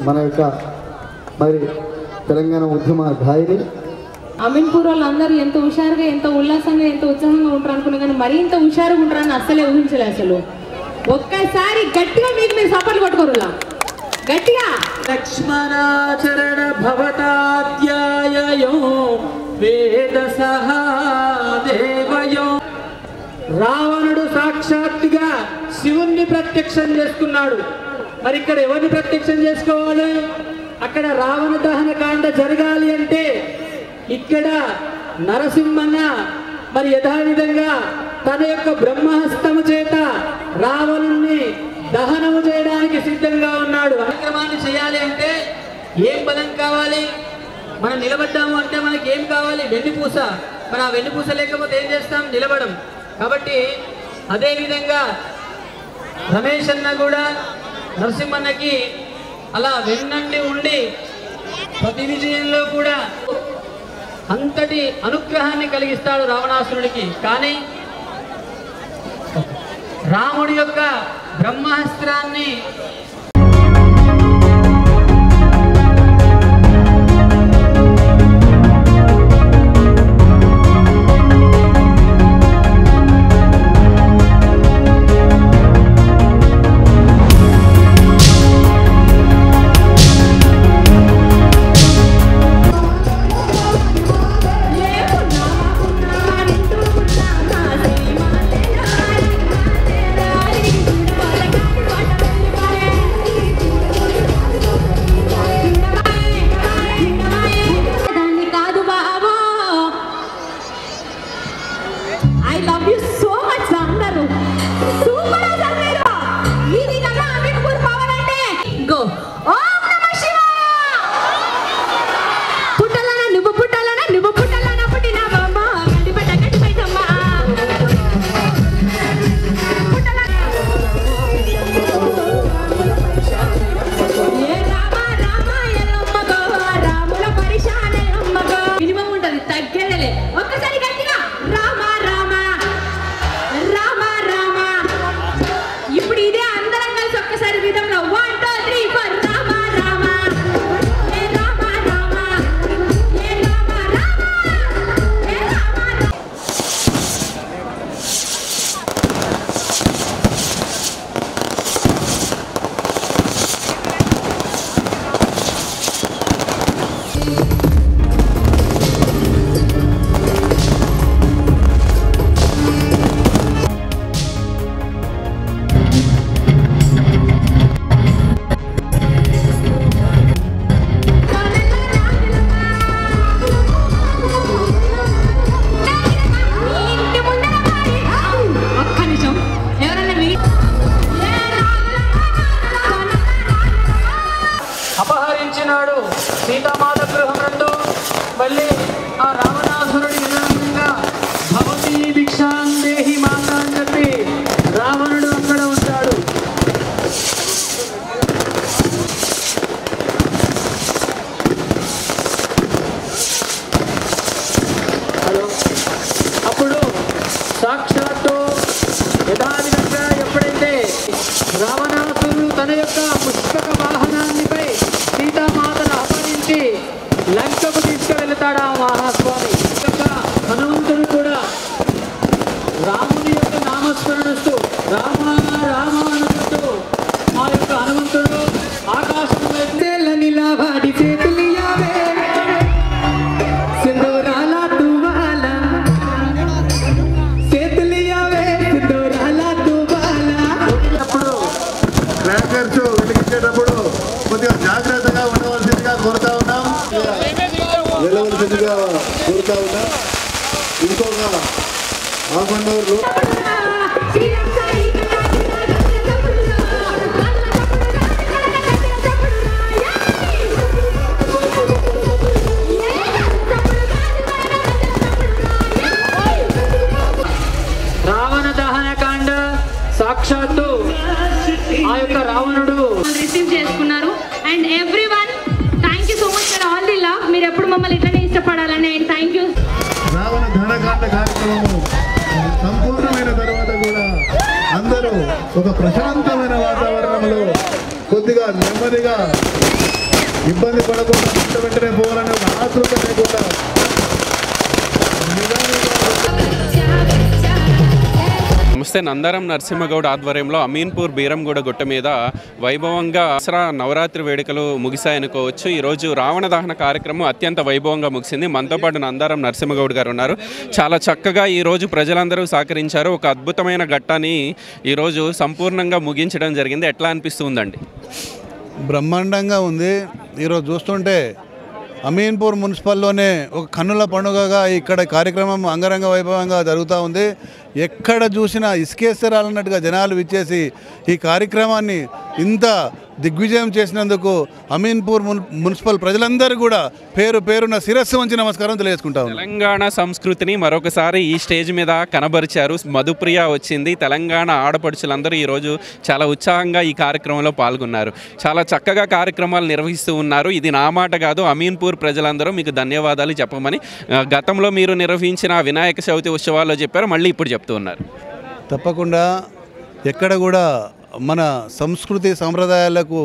మన యొక్క మరి తెలంగాణ ఉద్యమ గాయని అమీన్పూర్ వాళ్ళందరూ ఎంత హుషారుగా ఎంత ఉల్లాసంగా ఎంత ఉత్సాహంగా ఉంటారు అనుకున్నా కానీ మరీ ఇంత హుషారుగా ఉంటారని అస్సలే ఊహించలే అసలు ఒక్కసారి గట్టిగా మీకు మీరు సపోర్ట్ కొట్టుకోరులా గట్టిగా లక్ష్మణాచరణ భవతాధ్యాయయో వేద సహాదేవయో రావణుడు సాక్షాత్తుగా శివుణ్ణి ప్రత్యక్షం చేసుకున్నాడు మరి ఇక్కడ ఎవరిని ప్రత్యక్షం చేసుకోవాలి అక్కడ రావణ దహన కాండ జరగాలి అంటే ఇక్కడ నరసింహన్న మరి యథావిధంగా తన యొక్క బ్రహ్మహస్తము చేత రావణుణ్ణి దహనము చేయడానికి సిద్ధంగా ఉన్నాడు కార్యక్రమాన్ని చేయాలి అంటే ఏం బలం కావాలి మనం నిలబడ్డాము అంటే మనకి ఏం కావాలి వెన్నుపూస మరి ఆ వెన్నుపూస లేకపోతే ఏం చేస్తాం నిలబడం కాబట్టి అదే విధంగా రమేష్ అన్న కూడా నరసింహన్నకి అలా వెన్నండి ఉండి ప్రతి విజయంలో కూడా అంతటి అనుగ్రహాన్ని కలిగిస్తాడు రావణాసురుడికి కానీ రాముడి యొక్క బ్రహ్మాస్త్రాన్ని దాన్ని కాదు బాబో I love you so much అందరూ సూపర్ అసలు మీరు ఇది కదా అమీన్పూర్ పవర్ అంటే గో ఓం నమః శివాయ పుట్టాలనా నువ్వు పుట్టాలనా నువ్వు పుట్టాలనా పుట్టిన బామ్మ గడ్డి పెట్ట గడ్డి పెట్టమ్మ ఏ రామ రామ ఎల్లమ్మగో రాముల పరిశాన ఎల్లమ్మగో మినిమం ఉంటది తగ్గేదేలే ఒక్కసారి గట్టిగా రామ రామ రామ రామ ఇప్పుడు ఇదే అందరం కలిసి ఒక్కసారి విధంలో one two three four Rama Rama ఏ రామ రామ ఏ రామ రామ ఏ రామ రామ ఇంటి ముందర పాడి. ఒక్క నిమిషం ఎవరన్నా మీ అపహరించినాడు సీతామాత గృహం నందు మళ్ళీ ఆ రావణాసురుడి విధానంగా భవతి భిక్షాం దేహి మాత అని చెప్పి రావణుడు అక్కడ ఉంటాడు హలో అప్పుడు సాక్షాత్తు యథావిధంగా ఎప్పుడైతే రావణాసురుడు తన యొక్క పుష్పక వాహనాన్నిపై సీతామాతను అపహరించి లంకకు తీసుకువెళతాడు ఆ మహాస్వామి ఈ యొక్క హనుమంతుడు కూడా రాముని యొక్క నామస్మరణస్తూ రామ రామ అనుకుంటూ మా యొక్క హనుమంతుడు ఆకాశం వైపు నిలబడి చేతులియావే సింధూరాల తువాల చేతులియావే సింధూరాల తువాల అప్పుడు క్రాకర్స్ వెలిగించేటప్పుడు కొద్దిగా జాగ్రత్తగా ఉండవలసిందిగా కోరుతా ఉన్నాం వెళ్ళవలసిందిగా కోరుతా ఉన్నాం ఇంకొక హాఫ్ అన్ అవర్ రావణ దహన కాండ సాక్షాత్తు ఆ యొక్క రావణుడు రిసీవ్ చేసుకున్నారు and everyone thank you so much for all the love మీరు ఎప్పుడు మమ్మల్ని ఇట్లనే ఇష్టపడాలని అండ్ థ్యాంక్ యూ రావణ ధనకాండ కార్యక్రమము సంపూర్ణమైన తర్వాత కూడా అందరూ ఒక ప్రశాంతమైన వాతావరణంలో కొద్దిగా నెమ్మదిగా ఇబ్బంది పడకుండా వెంట వెంటనే పోవాలనే ఒక ఆతృత లేకుండా నమస్తే నందారం నరసింహగౌడ్ ఆధ్వర్యంలో అమీన్పూర్ బీరంగూడ గుట్ట మీద వైభవంగా దసరా నవరాత్రి వేడుకలు ముగిశాయనుకోవచ్చు ఈరోజు రావణ దహన కార్యక్రమం అత్యంత వైభవంగా ముగిసింది మనతో పాటు నందారం నరసింహగౌడ్ గారు ఉన్నారు చాలా చక్కగా ఈరోజు ప్రజలందరూ సహకరించారు ఒక అద్భుతమైన ఘట్టాన్ని ఈరోజు సంపూర్ణంగా ముగించడం జరిగింది ఎట్లా అనిపిస్తుందండి బ్రహ్మాండంగా ఉంది ఈరోజు చూస్తుంటే అమీన్పూర్ మున్సిపల్లోనే ఒక కన్నుల పండుగగా ఇక్కడ కార్యక్రమం అంగరంగ వైభవంగా జరుగుతూ ఉంది ఎక్కడ చూసినా ఇసుకేస్తరాలన్నట్టుగా జనాలు విచ్చేసి ఈ కార్యక్రమాన్ని ఇంత దిగ్విజయం చేసినందుకు అమీన్పూర్ మున్ మున్సిపల్ ప్రజలందరూ కూడా పేరు పేరున శిరస్సు వంచి నమస్కారం తెలియజేసుకుంటా ఉన్నాను తెలంగాణ సంస్కృతిని మరొకసారి ఈ స్టేజ్ మీద కనబరిచారు మధుప్రియ వచ్చింది తెలంగాణ ఆడపడుచులందరూ ఈరోజు చాలా ఉత్సాహంగా ఈ కార్యక్రమంలో పాల్గొన్నారు చాలా చక్కగా కార్యక్రమాలు నిర్వహిస్తూ ఉన్నారు ఇది నా మాట కాదు అమీన్పూర్ ప్రజలందరూ మీకు ధన్యవాదాలు చెప్పమని ఆ, గతంలో మీరు నిర్వహించిన వినాయక చవితి ఉత్సవాల్లో చెప్పారు మళ్ళీ ఇప్పుడు చెప్తూ ఉన్నారు తప్పకుండా ఎక్కడ కూడా మన సంస్కృతి సంప్రదాయాలకు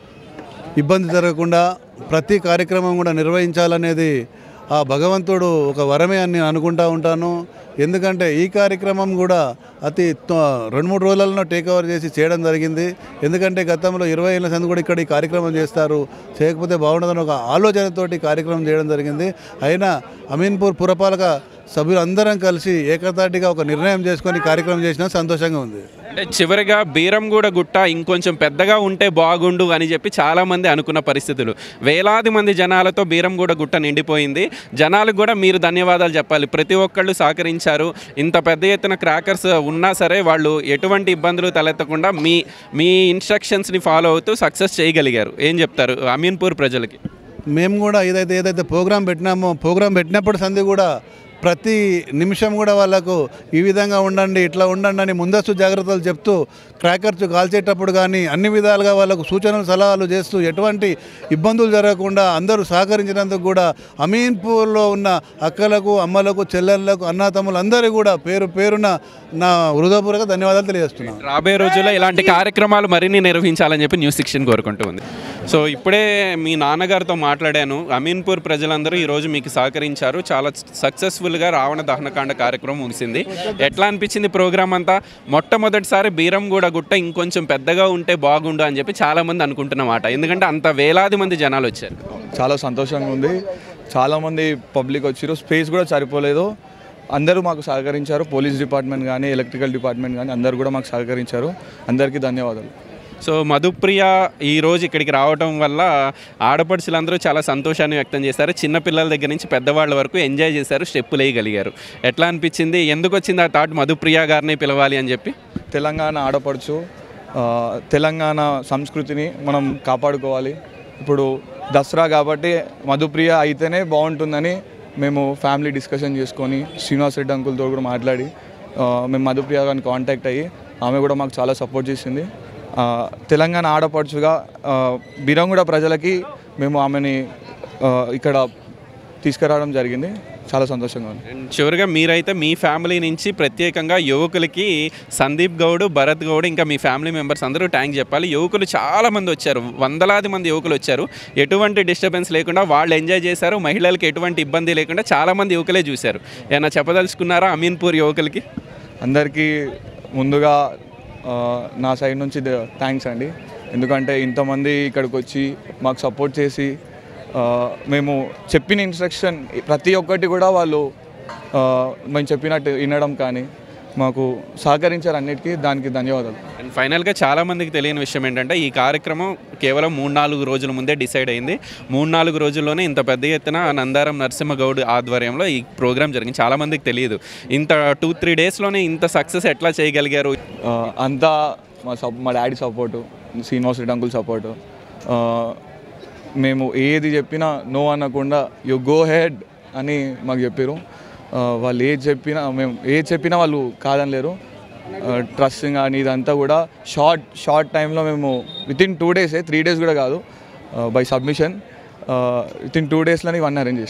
ఇబ్బంది జరగకుండా ప్రతి కార్యక్రమం కూడా నిర్వహించాలనేది ఆ భగవంతుడు ఒక వరమే అని నేను అనుకుంటా ఉంటాను ఎందుకంటే ఈ కార్యక్రమం కూడా అతి త్వ- రెండు మూడు రోజులలో టేక్ ఓవర్ చేసి చేయడం జరిగింది ఎందుకంటే గతంలో ఇరవై ఏళ్ళ సంది కూడా ఇక్కడ ఈ కార్యక్రమం చేస్తారు చేయకపోతే బాగుండదని ఒక ఆలోచనతోటి ఈ కార్యక్రమం చేయడం జరిగింది అయినా అమీన్పూర్ పురపాలక సభ్యులందరం కలిసి ఏకతాటిగా ఒక నిర్ణయం చేసుకొని ఈ కార్యక్రమం చేసినా సంతోషంగా ఉంది అంటే చివరిగా బీరంగూడ గుట్ట ఇంకొంచెం పెద్దగా ఉంటే బాగుండు అని చెప్పి చాలామంది అనుకున్న పరిస్థితులు వేలాది మంది జనాలతో బీరంగూడ గుట్ట నిండిపోయింది జనాలకు కూడా మీరు ధన్యవాదాలు చెప్పాలి ప్రతి ఒక్కళ్ళు సహకరించారు ఇంత పెద్ద ఎత్తున క్రాకర్స్ ఉన్నా సరే వాళ్ళు ఎటువంటి ఇబ్బందులు తలెత్తకుండా మీ మీ ఇన్స్ట్రక్షన్స్ని ఫాలో అవుతూ సక్సెస్ చేయగలిగారు ఏం చెప్తారు అమీన్పూర్ ప్రజలకి మేము కూడా ఏదైతే ఏదైతే ప్రోగ్రాం పెట్టినామో ప్రోగ్రాం పెట్టినప్పుడు సంది కూడా ప్రతి నిమిషం కూడా వాళ్ళకు ఈ విధంగా ఉండండి ఇట్లా ఉండండి అని ముందస్తు జాగ్రత్తలు చెప్తూ క్రాకర్స్ కాల్చేటప్పుడు కానీ అన్ని విధాలుగా వాళ్ళకు సూచనలు సలహాలు చేస్తూ ఎటువంటి ఇబ్బందులు జరగకుండా అందరూ సహకరించినందుకు కూడా అమీన్పూర్లో ఉన్న అక్కలకు అమ్మలకు చెల్లెళ్ళకు అన్నాతమ్ములు అందరూ కూడా పేరు పేరున నా హృదయపూర్వక ధన్యవాదాలు తెలియజేస్తున్నాను రాబోయే రోజుల్లో ఇలాంటి కార్యక్రమాలు మరిన్ని నిర్వహించాలని చెప్పి న్యూస్ సిక్స్టీన్ కోరుకుంటూ ఉంది సో ఇప్పుడే మీ నాన్నగారితో మాట్లాడాను అమీన్పూర్ ప్రజలందరూ ఈరోజు మీకు సహకరించారు చాలా సక్సెస్ఫుల్గా రావణ దహనకాండ కార్యక్రమం ముగిసింది ఎట్లా అనిపించింది ప్రోగ్రామ్ అంతా మొట్టమొదటిసారి బీరంగూడ గుట్ట ఇంకొంచెం పెద్దగా ఉంటే బాగుండు అని చెప్పి చాలామంది అనుకుంటున్నమాట ఎందుకంటే అంత వేలాది మంది జనాలు వచ్చారు చాలా సంతోషంగా ఉంది చాలామంది పబ్లిక్ వచ్చారు స్పేస్ కూడా సరిపోలేదు అందరూ మాకు సహకరించారు పోలీస్ డిపార్ట్మెంట్ కానీ ఎలక్ట్రికల్ డిపార్ట్మెంట్ కానీ అందరూ కూడా మాకు సహకరించారు అందరికీ ధన్యవాదాలు సో మధుప్రియ ఈ రోజు ఇక్కడికి రావడం వల్ల ఆడపడుచులందరూ చాలా సంతోషాన్ని వ్యక్తం చేశారు చిన్న పిల్లల దగ్గర నుంచి పెద్దవాళ్ళ వరకు ఎంజాయ్ చేశారు స్టెప్పులు వేయగలిగారు ఎట్లా అనిపించింది ఎందుకు వచ్చింది ఆ థాట్ మధుప్రియ గారిని పిలవాలి అని చెప్పి తెలంగాణ ఆడపడుచు ఆ, తెలంగాణ సంస్కృతిని మనం కాపాడుకోవాలి ఇప్పుడు దసరా కాబట్టి మధుప్రియ అయితేనే బాగుంటుందని మేము ఫ్యామిలీ డిస్కషన్ చేసుకొని శ్రీనివాస్ రెడ్డి అంకుల్తో కూడా మాట్లాడి ఆ, మేము మధుప్రియ గారిని కాంటాక్ట్ అయ్యి ఆమె కూడా మాకు చాలా సపోర్ట్ చేసింది ఆ, తెలంగాణ ఆడపడుచుగా ఆ, బిరంగూడ ప్రజలకి మేము ఆమెని ఆ, ఇక్కడ తీసుకురావడం జరిగింది చాలా సంతోషంగా ఉంది అండ్ చివరిగా మీరైతే మీ ఫ్యామిలీ నుంచి ప్రత్యేకంగా యువకులకి సందీప్ గౌడ్ భరత్ గౌడ్ ఇంకా మీ ఫ్యామిలీ మెంబర్స్ అందరూ ట్యాంక్ చెప్పాలి యువకులు చాలా మంది వచ్చారు వందలాది మంది యువకులు వచ్చారు ఎటువంటి డిస్టర్బెన్స్ లేకుండా వాళ్ళు ఎంజాయ్ చేశారు మహిళలకు ఎటువంటి ఇబ్బంది లేకుండా చాలా మంది యువకులే చూశారు ఏమైనా చెప్పదలుచుకున్నారా అమీన్పూర్ యువకులకి అందరికీ ముందుగా ఆ, నా సైడ్ నుంచి థ్యాంక్స్ అండి ఎందుకంటే ఇంతమంది ఇక్కడికి వచ్చి మాకు సపోర్ట్ చేసి ఆ, మేము చెప్పిన ఇన్స్ట్రక్షన్ ప్రతి ఒక్కటి కూడా వాళ్ళు ఆ, మేము చెప్పినట్టు వినడం కానీ మాకు సహకరించారు అన్నిటికీ దానికి ధన్యవాదాలు అండ్ ఫైనల్గా చాలా మందికి తెలియని విషయం ఏంటంటే ఈ కార్యక్రమం కేవలం మూడు నాలుగు రోజుల ముందే డిసైడ్ అయింది మూడు నాలుగు రోజుల్లోనే ఇంత పెద్ద ఎత్తున నందారం నరసింహగౌడ్ ఆధ్వర్యంలో ఈ ప్రోగ్రామ్ జరిగింది చాలా మందికి తెలియదు ఇంత టూ త్రీ డేస్లోనే ఇంత సక్సెస్ ఎట్లా చేయగలిగారు ఆ, అంతా మా సప్ మా daddy support Srinivas Reddy uncle support ఆ, మేము ఏది చెప్పినా నో అనకుండా యు గో హెడ్ అని మాకు చెప్పారు ఆ, వాళ్ళు ఏది చెప్పినా మేము ఏది చెప్పినా వాళ్ళు కాదనలేరు ట్రస్టింగ్ కానీ ఇదంతా కూడా షార్ట్ షార్ట్ టైంలో మేము విత్ ఇన్ టూ డేసే త్రీ డేస్ కూడా కాదు by submission within two డేస్లోనే ఇవన్నీ అరేంజ్ చేసాం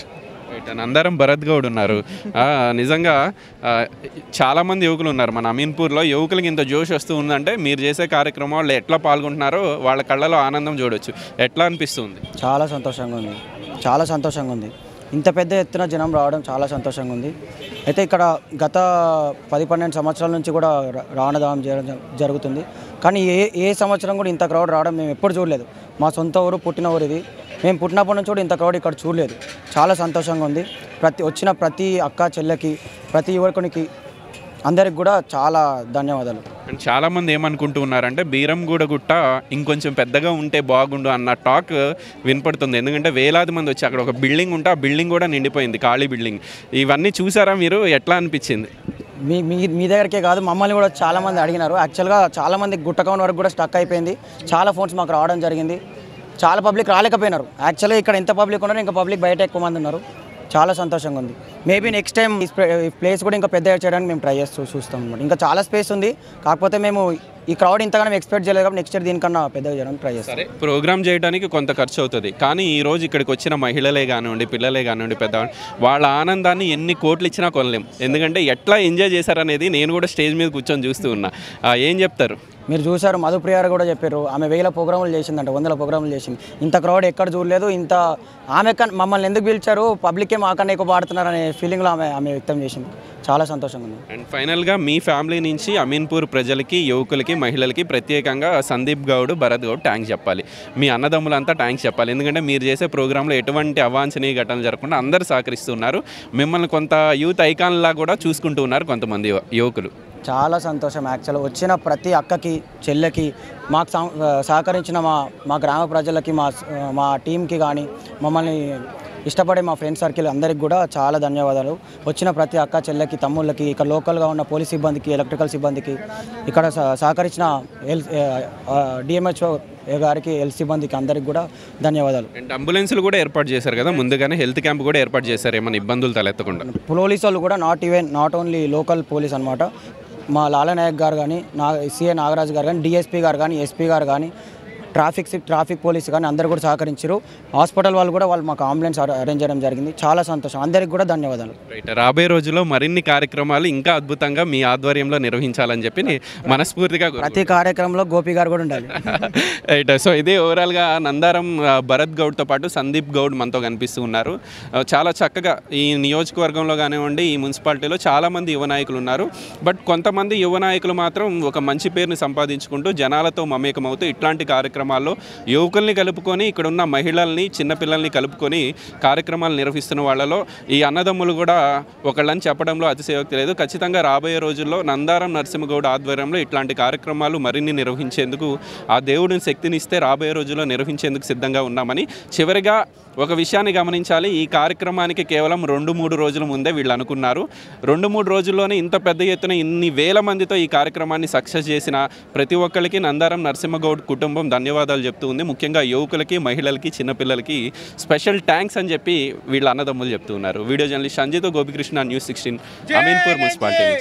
రైట్ అండ్ అందరం భరత్ గౌడ్ ఉన్నారు ఆ, నిజంగా ఆ, చాలా మంది యువకులు ఉన్నారు మన అమీన్పూర్లో యువకులకి ఇంత జోష్ వస్తూ ఉందంటే మీరు చేసే కార్యక్రమం వాళ్ళు ఎట్లా పాల్గొంటున్నారో వాళ్ళ కళ్ళలో ఆనందం చూడొచ్చు ఎట్లా అనిపిస్తుంది చాలా సంతోషంగా ఉంది చాలా సంతోషంగా ఉంది ఇంత పెద్ద ఎత్తున జనం రావడం చాలా సంతోషంగా ఉంది అయితే ఇక్కడ గత పది పన్నెండు సంవత్సరాల నుంచి కూడా రా- రావణదానం చేయడం జ- జరుగుతుంది కానీ ఏ ఏ సంవత్సరం కూడా ఇంత క్రౌడ్ రావడం మేము ఎప్పుడు చూడలేదు మా సొంత ఊరు పుట్టిన ఊరు ఇది మేము పుట్టినప్పటి నుంచి కూడా ఇంత క్రౌడ్ ఇక్కడ చూడలేదు చాలా సంతోషంగా ఉంది ప్రతి వచ్చిన ప్రతి అక్క చెల్లెకి ప్రతి యువకునికి అందరికి కూడా చాలా ధన్యవాదాలు అండ్ చాలా మంది ఏమనుకుంటూ ఉన్నారంటే బీరంగూడ గుట్ట ఇంకొంచెం పెద్దగా ఉంటే బాగుండు అన్న టాక్ వినపడుతుంది ఎందుకంటే వేలాది మంది వచ్చి అక్కడ ఒక బిల్డింగ్ ఉంటే ఆ బిల్డింగ్ కూడా నిండిపోయింది ఖాళీ బిల్డింగ్ ఇవన్నీ చూసారా మీరు ఎట్లా అనిపించింది మీ మీ మీ దగ్గరికే కాదు మమ్మల్ని కూడా చాలా మంది అడిగినారు యాక్చువల్గా చాలా మంది గుట్టకౌన్ వరకు కూడా స్టక్ అయిపోయింది చాలా ఫోన్స్ మాకు రావడం జరిగింది చాలా పబ్లిక్ రాలేకపోయినారు యాక్చువల్గా ఇక్కడ ఎంత పబ్లిక్ ఉన్నారు ఇంకా పబ్లిక్ బయట ఎక్కువ మంది ఉన్నారు చాలా సంతోషంగా ఉంది మేబీ నెక్స్ట్ టైం ఈ ప్లేస్ కూడా ఇంకా పెద్దగా చేయడానికి మేము ట్రై చేస్తూ చూస్తాం అనమాట ఇంకా చాలా స్పేస్ ఉంది కాకపోతే మేము ఈ క్రౌడ్ ఇంతగానో ఎక్స్పెక్ట్ చేయలేదు కాబట్టి నెక్స్ట్ ఇయర్ దీనికన్నా పెద్దగా చేయడానికి ట్రై చేస్తాం సరే ప్రోగ్రామ్ చేయడానికి కొంత ఖర్చు అవుతుంది కానీ ఈ రోజు ఇక్కడికి వచ్చిన మహిళలే కానివ్వండి పిల్లలే కానివ్వండి పెద్ద వాళ్ళ ఆనందాన్ని ఎన్ని కోట్లు ఇచ్చినా కొనలేం ఎందుకంటే ఎట్లా ఎంజాయ్ చేశారనేది నేను కూడా స్టేజ్ మీద కూర్చొని చూస్తూ ఉన్నా ఆ, ఏం చెప్తారు మీరు చూశారు మధుప్రియ గారు కూడా చెప్పారు ఆమె వేల ప్రోగ్రాములు చేసిందంట వందల ప్రోగ్రాములు చేసింది ఇంత క్రౌడ్ ఎక్కడ చూడలేదు ఇంత ఆమె కన్ మమ్మల్ని ఎందుకు పిలిచారు పబ్లికే మాకన్నా ఎక్కువ పాడుతున్నారు అనే ఫీలింగ్లో ఆమె ఆమె వ్యక్తం చేసింది చాలా సంతోషంగా ఉంది అండ్ ఫైనల్గా మీ ఫ్యామిలీ నుంచి అమీన్పూర్ ప్రజలకి యువకులకి మహిళలకి ప్రత్యేకంగా సందీప్ గౌడ్ భరత్ గౌడ్ ట్యాంక్స్ చెప్పాలి మీ అన్నదమ్ములంతా ట్యాంక్స్ చెప్పాలి ఎందుకంటే మీరు చేసే ప్రోగ్రాంలో ఎటువంటి అవాంఛనీయ ఘటనలు జరగకుండా అందరూ సహకరిస్తున్నారు మిమ్మల్ని కొంత యూత్ ఐకాన్లా కూడా చూసుకుంటూ ఉన్నారు కొంతమంది యువ- యువకులు చాలా సంతోషం యాక్చువల్ వచ్చిన ప్రతి అక్కకి చెల్లెకి మాకు సం- సహకరించిన మా మా గ్రామ ప్రజలకి మా మా టీంకి కానీ మమ్మల్ని ఇష్టపడే మా ఫ్రెండ్ సర్కిల్ అందరికి కూడా చాలా ధన్యవాదాలు వచ్చిన ప్రతి అక్క చెల్లెకి తమ్ముళ్ళకి ఇక్కడ లోకల్గా ఉన్న పోలీస్ సిబ్బందికి ఎలక్ట్రికల్ సిబ్బందికి ఇక్కడ సహ- సహకరించిన ఎల్ డిఎంహెచ్ఓ గారికి ఎల్ సిబ్బందికి అందరికి కూడా ధన్యవాదాలు అండ్ అంబులెన్స్లు కూడా ఏర్పాటు చేశారు కదా ముందుగానే హెల్త్ క్యాంప్ కూడా ఏర్పాటు చేశారు ఏమైనా ఇబ్బందులు తలెత్తకుండా పోలీస్ వాళ్ళు కూడా not even not only local police అనమాట మా లాలా నాయక్ గారు కానీ నా సిఏ నాగరాజు గారు కానీ డిఎస్పీ గారు కానీ ఎస్పీ గారు కానీ ట్రాఫిక్ సి- ట్రాఫిక్ పోలీస్ కానీ అందరు కూడా సహకరించారు హాస్పిటల్ వాళ్ళు కూడా వాళ్ళు మాకు అంబులెన్స్ అర- అరేంజ్ చేయడం జరిగింది చాలా సంతోషం అందరికి కూడా ధన్యవాదాలు రైట్ రాబోయే రోజుల్లో మరిన్ని కార్యక్రమాలు ఇంకా అద్భుతంగా మీ ఆధ్వర్యంలో నిర్వహించాలని చెప్పి నే- మనస్ఫూర్తిగా కోరుకుంటున్నాను. ప్రతి కార్యక్రమంలో గోపి గారు కూడా ఉండాలి రైట్ సో ఇది ఓవరాల్గా నందారం ఆ, భరత్ గౌడ్తో పాటు సందీప్ గౌడ్ మనతో కనిపిస్తూ ఉన్నారు ఆ, చాలా చక్కగా ఈ నియోజకవర్గంలో కానివ్వండి ఈ మున్సిపాలిటీలో చాలామంది యువ నాయకులు ఉన్నారు బట్ కొంతమంది యువ నాయకులు మాత్రం ఒక మంచి పేరుని సంపాదించుకుంటూ జనాలతో మమేకమవుతూ ఇట్లాంటి కార్యక్రమాల్లో యువకుల్ని కలుపుకొని ఇక్కడ ఉన్న మహిళల్ని చిన్నపిల్లల్ని కలుపుకొని కార్యక్రమాలు నిర్వహిస్తున్న వాళ్ళలో ఈ అన్నదమ్ములు కూడా ఒకళ్ళని చెప్పడంలో అతిశయోక్తి లేదు ఖచ్చితంగా రాబోయే రోజుల్లో నందారం నరసింహగౌడ్ ఆధ్వర్యంలో ఇట్లాంటి కార్యక్రమాలు మరిన్ని నిర్వహించేందుకు ఆ దేవుడిని శక్తినిస్తే రాబోయే రోజుల్లో నిర్వహించేందుకు సిద్ధంగా ఉన్నామని చివరిగా ఒక విషయాన్ని గమనించాలి ఈ కార్యక్రమానికి కేవలం రెండు మూడు రోజుల ముందే వీళ్ళు అనుకున్నారు రెండు మూడు రోజుల్లోనే ఇంత పెద్ద ఎత్తున ఇన్ని వేల మందితో ఈ కార్యక్రమాన్ని సక్సెస్ చేసిన ప్రతి ఒక్కరికి నందారం నరసింహగౌడ్ కుటుంబం ధన్యవాదాలు చెప్తూ ఉంది ముఖ్యంగా యువకులకి మహిళలకి చిన్నపిల్లలకి స్పెషల్ థ్యాంక్స్ అని చెప్పి వీళ్ళ అన్నదమ్ములు చెప్తూ ఉన్నారు వీడియో జర్నలిస్ట్ సంజయ్తో Gopikrishna news sixteen Ameenpur municipality నుంచి.